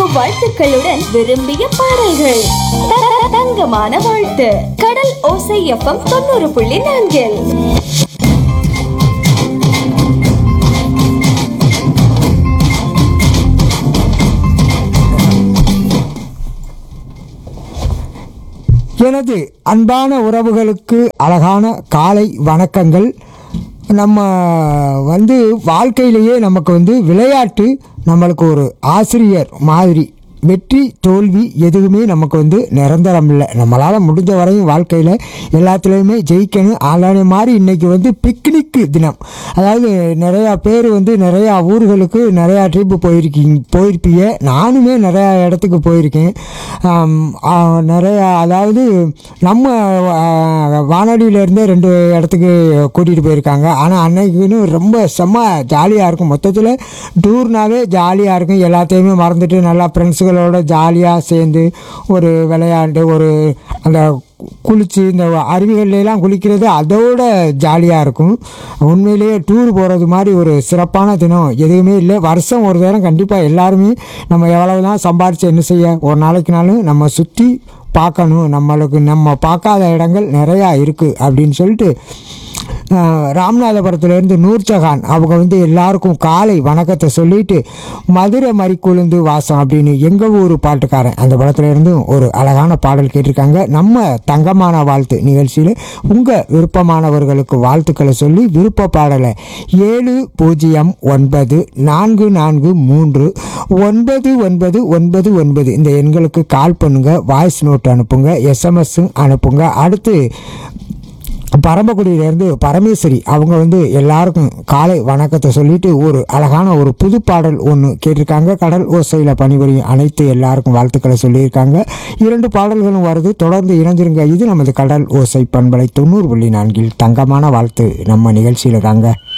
வாழ்த்துக்களுடன் விரும்பிய பாடல்கள் த- த- தங்கமான வாழ்த்து கடல் ஓசை எஃப்எம் தொண்ணூறு புள்ளி நான்கில் எனது அன்பான உறவுகளுக்கு அழகான காலை வணக்கங்கள் நம்ம வந்து வாழ்க்கையிலேயே நமக்கு வந்து விளையாட்டு நம்மளுக்கு ஒரு ஆசிரியர் மாதிரி வெற்றி தோல்வி எதுவுமே நமக்கு வந்து நிரந்தரம் இல்லை நம்மளால் முடிஞ்ச வரையும் வாழ்க்கையில் எல்லாத்துலேயுமே ஜெயிக்கணும் அதே மாதிரி இன்றைக்கி வந்து பிக்னிக் தினம் அதாவது நிறையா பேர் வந்து நிறையா ஊர்களுக்கு நிறையா ட்ரிப்பு போயிருக்கீங்க போயிருப்பீங்க நானுமே நிறையா இடத்துக்கு போயிருக்கேன் ஆம், ஆ, நிறையா அதாவது நம்ம ஆ, வானொலியிலேருந்தே ரெண்டு இடத்துக்கு கூட்டிகிட்டு போயிருக்காங்க ஆனால் அன்னைக்குன்னு ரொம்ப செம்ம ஜாலியாக இருக்கும் மொத்தத்தில் டூர்னாவே ஜாலியாக இருக்கும் எல்லாத்தையுமே மறந்துட்டு நல்லா ஃப்ரெண்ட்ஸுகளோட ஜாலியாக சேர்ந்து ஒரு விளையாண்டு ஒரு அந்த குளித்து இந்த அருவிகள்லாம் குளிக்கிறது அதோட ஜாலியாக இருக்கும் உண்மையிலேயே டூர் போகிறது மாதிரி ஒரு சிறப்பான தினம் எதுவுமே இல்லை வருஷம் ஒரு தரம் கண்டிப்பாக எல்லாருமே நம்ம எவ்வளவு தான் சம்பாரித்து என்ன செய்ய ஒரு நாளைக்குனாலும் நம்ம சுற்றி பார்க்கணும் நம்மளுக்கு நம்ம பார்க்காத இடங்கள் நிறையா இருக்குது அப்படின்னு சொல்லிட்டு ஆஹ், ராமநாதபுரத்துலேருந்து நூர்ஜஹான் அவங்க வந்து எல்லாருக்கும் காலை வணக்கத்தை சொல்லிட்டு மதுரை மறிக்குழுந்து வாசம் அப்படின்னு எங்கள் ஊர் பாட்டுக்காரன் அந்த படத்துல இருந்து ஒரு அழகான பாடல் கேட்டிருக்காங்க நம்ம தங்கமான வாழ்த்து நிகழ்ச்சியில் உங்கள் விருப்பமானவர்களுக்கு வாழ்த்துக்களை சொல்லி விருப்ப பாடலை ஏழு பூஜ்ஜியம் ஒன்பது நான்கு நான்கு மூன்று ஒன்பது ஒன்பது ஒன்பது ஒன்பது இந்த எண்களுக்கு கால் பண்ணுங்க வாய்ஸ் நோட் அனுப்புங்க எஸ்எம்எஸ் அனுப்புங்க அடுத்து பரமக்குடியிலேருந்து பரமேஸ்வரி அவங்க வந்து எல்லாருக்கும் காலை வணக்கத்தை சொல்லிட்டு ஒரு அழகான ஒரு புது பாடல் ஒன்று கேட்டிருக்காங்க கடல் ஓசையில் பணிபுரியும் அனைத்து எல்லாருக்கும் வாழ்த்துக்களை சொல்லியிருக்காங்க இரண்டு பாடல்களும் வருது தொடர்ந்து இணைஞ்சிருங்க இது நமது கடல் ஓசை பண்பலை தொண்ணூறு புள்ளி நான்கில் தங்கமான வாழ்த்து நம்ம நிகழ்ச்சியில் தாங்க